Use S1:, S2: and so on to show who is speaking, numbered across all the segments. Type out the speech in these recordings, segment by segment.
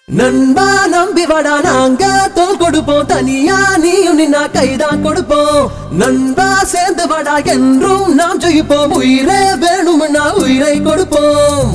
S1: நண்பா நம்பி வாடா நாங்க தோல் கொடுப்போம் தனியா நீயும் நின்னா கைதான் கொடுப்போம் நண்பா சேர்ந்து வாடா என்றும் நாம் ஜெயிப்போம் உயிரே வேணும்னா உயிரை கொடுப்போம்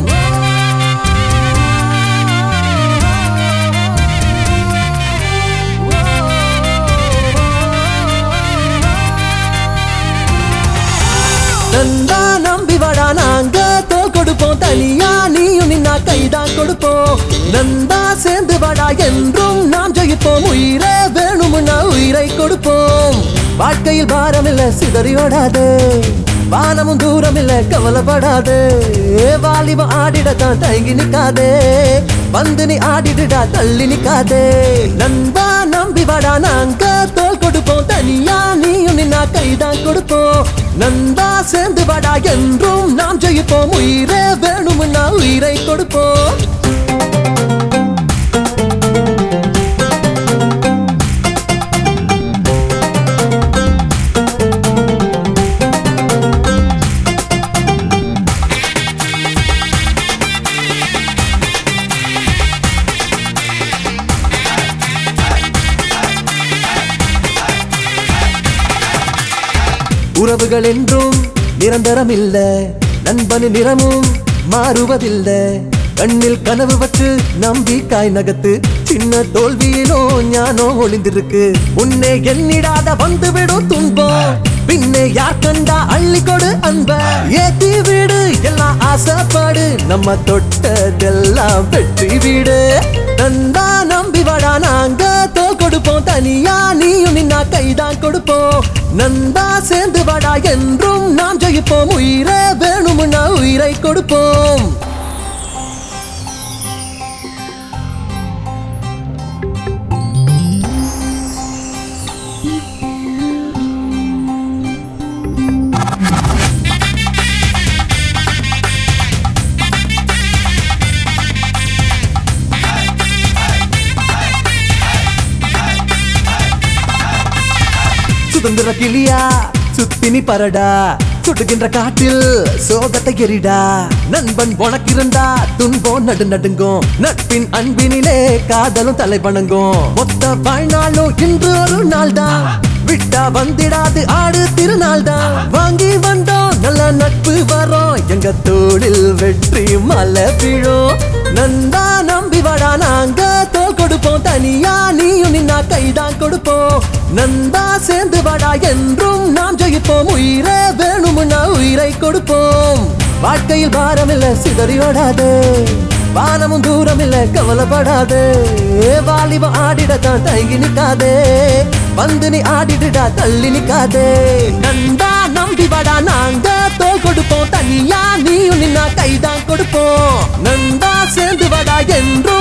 S1: நண்பா நம்பி வாடா நாங்க தோல் கொடுப்போம் தனியா நீயும் நின்னா கைதான் கொடுப்போம் நண்பா சேர்ந்து வாடா என்றும் நாம் ஜெயிப்போம் உயிரே வேணும்னா உயிரை கொடுப்போம் வாழ்க்கையில் பாரம் இல்ல சிதறி ஓடாது வானமும் தூரம் இல்ல கவலைப்படாது வாலிபம் ஆடிடத்தான் தயங்கி நிக்காதே வந்து நீ ஆடிடுடா தள்ளி நிக்காதே நண்பா நம்பி வாடா நாங்க தோல் கொடுப்போம் தனியா நீயும் நின்னா கைதான் கொடுப்போம் நண்பா சேர்ந்து வாடா என்றும் நாம் ஜெயிப்போம் உயிரே வேணும்னா உயிரை கொடுப்போம் உறவுகள் என்றும் நிரந்தரம் இல்ல நண்பனின் நிறமும் மாறுவதில்ல கண்ணில் கனவு வச்சு நம்பிக்காய் நகத்து சின்ன தோல்வியிலோ ஞானோ ஒளிந்திருக்கு முன்னே எண்ணிடாத வந்துவிடும் துன்பம் பின்னே யார் கண்டா அள்ளி கொடு அன்ப ஏத்தி வீடு எல்லாம் ஆசைப்பாடு நம்ம தொட்டதெல்லாம் வெற்றி வீடு நந்தா நம்பி வாடா நாங்க தோல் கொடுப்போம் தனியா நீயும் நின்னா கைதான் கொடுப்போம் நந்தா சேர்ந்து வாடா என்றும் நாம் ஜெயிப்போம் உயிரே வேணும்னா உயிரை கொடுப்போம் சுதந்திர கிளியா சுத்தினி பரடா சுட்டுகின்ற காட்டில் சோகத்தை எரிடா நண்பன் உனக்கு இருந்தா துன்பம் நடு நடுங்கும் நட்பின் அன்பினிலே காதலும் தலை வணங்கும் மொத்த வாழ்நாளும் இன்று ஒரு நாள் தான் விட்டா வந்திடாது ஆடு திருநாள் தான் வாங்கி வந்தோம் நல்ல நட்பு வரோம் எங்க தோளில் வெற்றி மலை விழும் நந்தா நம்பி வாடா நாங்க தோல் கொடுப்போம் தனியா நீயும் நின்னா கைதான் கொடுப்போம் நந்தா சேர்ந்து வாடா என்றும் நாம் ஜெயிப்போம் உயிரே வேணும்னா உயிரை கொடுப்போம் வாழ்க்கையில் பாரம் இல்ல சிதறி ஓடாது வானமும் தூரம் இல்ல கவலைப்படாது வாலிபம் ஆடிடத்தான் தயங்கி நிக்காதே வந்து நீ ஆடிடுடா தள்ளி நிக்காதே நந்தா நம்பி வாடா நாங்க தோல் கொடுப்போம் தனியா நீயும் நின்னா கைதான் கொடுப்போம் நந்தா சேர்ந்து வாடா என்றும்